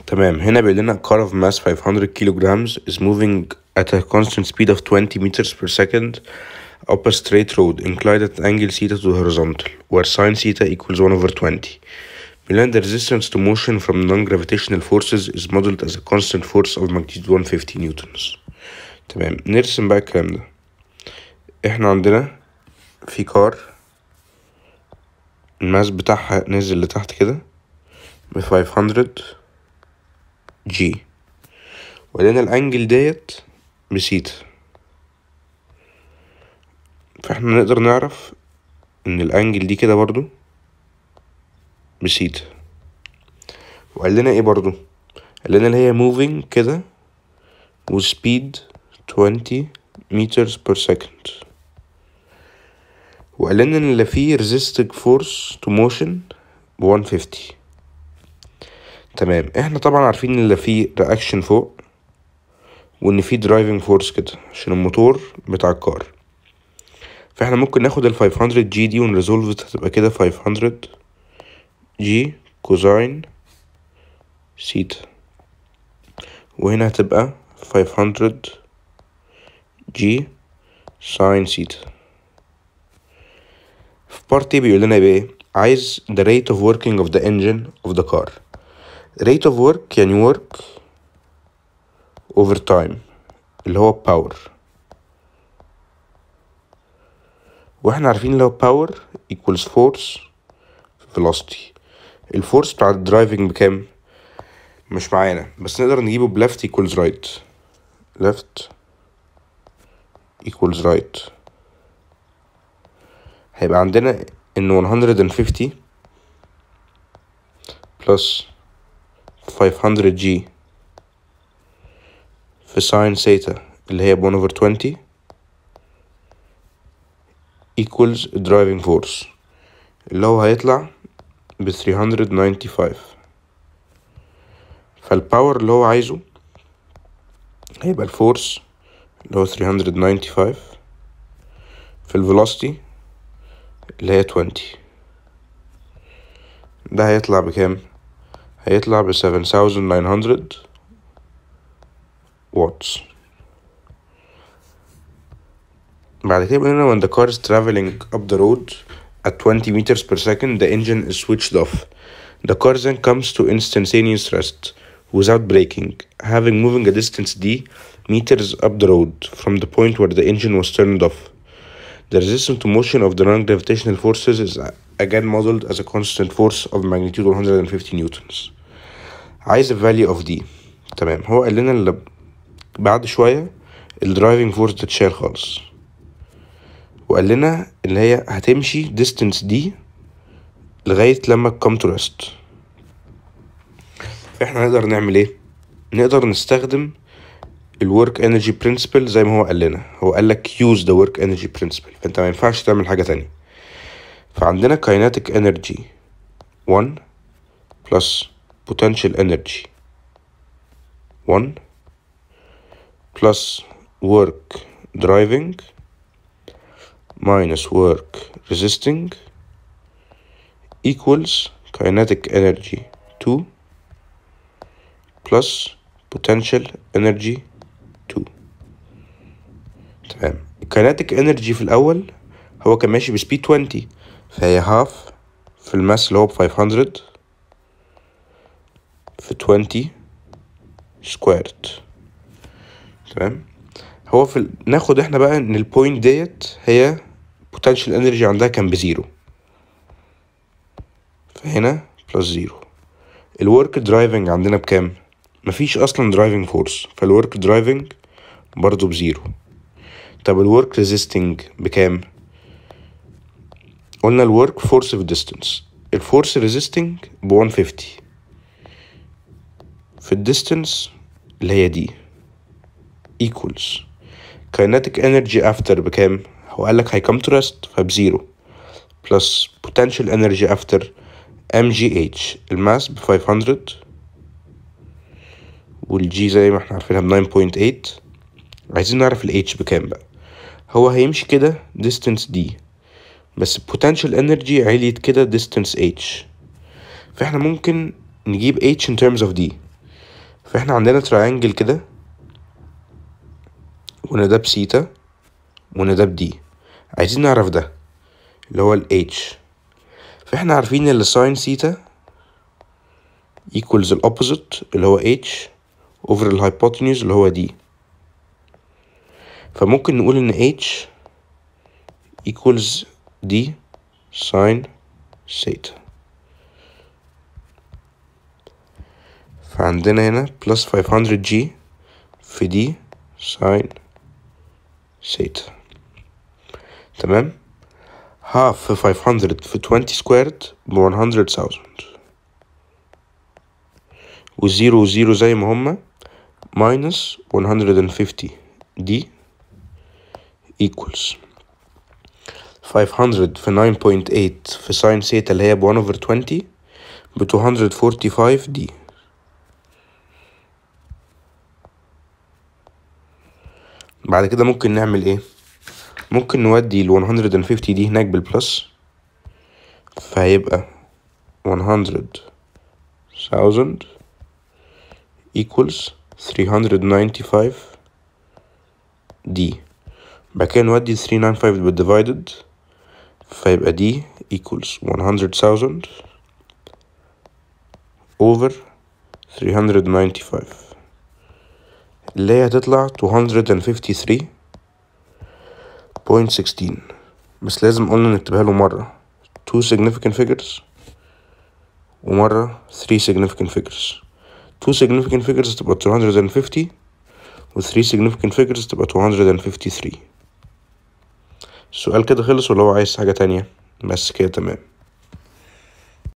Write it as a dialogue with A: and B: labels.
A: تمام هنا بيقول لنا car of mass 500 kilograms is moving at a constant speed of 20 meters per second up a straight road inclined at angle theta to the horizontal where sin theta equals 1 over 20 بيقول لنا the resistance to motion from non-gravitational forces is modeled as a constant force of magnitude 150 newtons تمام نرسم بقى الكلام ده احنا عندنا في كار الماس بتاعها نزل لتحت كده ب 500 جي ولقينا الانجل ديت بسيتا فاحنا نقدر نعرف ان الانجل دي كده برضو بسيتا وقال لنا ايه برضو قال لنا اللي هي moving كده وسبيد 20 meters per second وقال لنا ان اللي فيه resisting force to motion ب 150 تمام احنا طبعا عارفين ان اللي فيه reaction فوق وان فيه driving force كده عشان الموتور بتاع الكار فاحنا ممكن ناخد ال 500 جي دي ونريزولف هتبقى كده 500 جي كوزاين سيتا وهنا هتبقى 500 جي ساين سيتا في بارت بيقول لنا بايه عايز the rate of working of the engine of the car rate of work يعني work over time اللي هو power واحنا عارفين اللي هو power equals force velocity الفورس بتاع الدرايفنج بكام مش معانا بس نقدر نجيبه ب left equals right left equals right هيبقى عندنا ان 150 plus 500 جي في ساين سيتا اللي هي ب 1 over 20 equals driving force اللي هو هيطلع ب 395 فالباور اللي هو عايزه هيبقى الفورس اللي هو 395 في الفيلوسيتي اللي هي 20 ده هيطلع بكام هيطلع ب 7900 watts بعد كده بيقول when the car is traveling up the road at 20 meters per second the engine is switched off the car then comes to instantaneous rest without braking having moving a distance d meters up the road from the point where the engine was turned off the resistance to motion of the non-gravitational forces is again modeled as a constant force of magnitude 150 newtons عايز ال value of d تمام هو قال لنا اللي بعد شوية الدرايفنج فورس تتشال خالص وقال لنا اللي هي هتمشي distance دي لغاية لما come to rest احنا نقدر نعمل ايه نقدر نستخدم الورك انرجي برنسبل زي ما هو قال لنا هو قال لك use the work energy principle فانت ما ينفعش تعمل حاجة تانية فعندنا kinetic energy 1 plus potential energy 1 plus work driving minus work resisting equals kinetic energy 2 plus potential energy 2 تمام kinetic energy في الأول هو كان ماشي بسبيد 20 فهي half في الماس اللي هو ب 500 في 20 squared تمام هو في ال... ناخد احنا بقى ان البوينت ديت هي potential energy عندها كان بزيرو فهنا بلس زيرو الورك درايفنج عندنا بكام مفيش اصلا درايفنج فورس فالورك درايفنج برضو بزيرو طب الورك ريزيستنج بكام قلنا الورك فورس في ديستانس الفورس ريزيستنج ب 150 في الديستانس اللي هي دي equals kinetic energy after بكام هو قالك هيكم to rest فبزيرو plus potential energy after mgh الماس ب 500 والجي زي ما احنا عارفينها ب 9.8 عايزين نعرف ال h بكام بقى هو هيمشي كده distance d بس potential energy عليت كده distance h فاحنا ممكن نجيب h in terms of d فاحنا عندنا تراينجل كده وان ده بسيتا وان ده بدي عايزين نعرف ده اللي هو ال H فاحنا عارفين ان ساين سيتا equals الأوبوزيت اللي هو H over الهايبوتنيوز اللي هو D فممكن نقول ان H equals D sin theta فعندنا هنا plus 500G في D sin theta تمام half في 500 في 20 squared ب 100,000 وزيرو وزيرو زي ما هما minus 150 دي equals 500 في 9.8 في ساين سيتا اللي هي ب 1 over 20 ب 245 دي بعد كده ممكن نعمل ايه ممكن نودي ال 150 دي هناك بالبلس فهيبقى 100,000 equals 395 دي بعد كده نودي 395 بالديفايدد فيبقى دي equals 100,000 over 395 اللي هي هتطلع 253.16 بس لازم قلنا نكتبها له مرة 2 significant figures ومرة 3 significant figures 2 significant figures تبقى 250 و 3 significant figures تبقى 253 السؤال كده خلص ولا هو عايز حاجة تانية بس كده تمام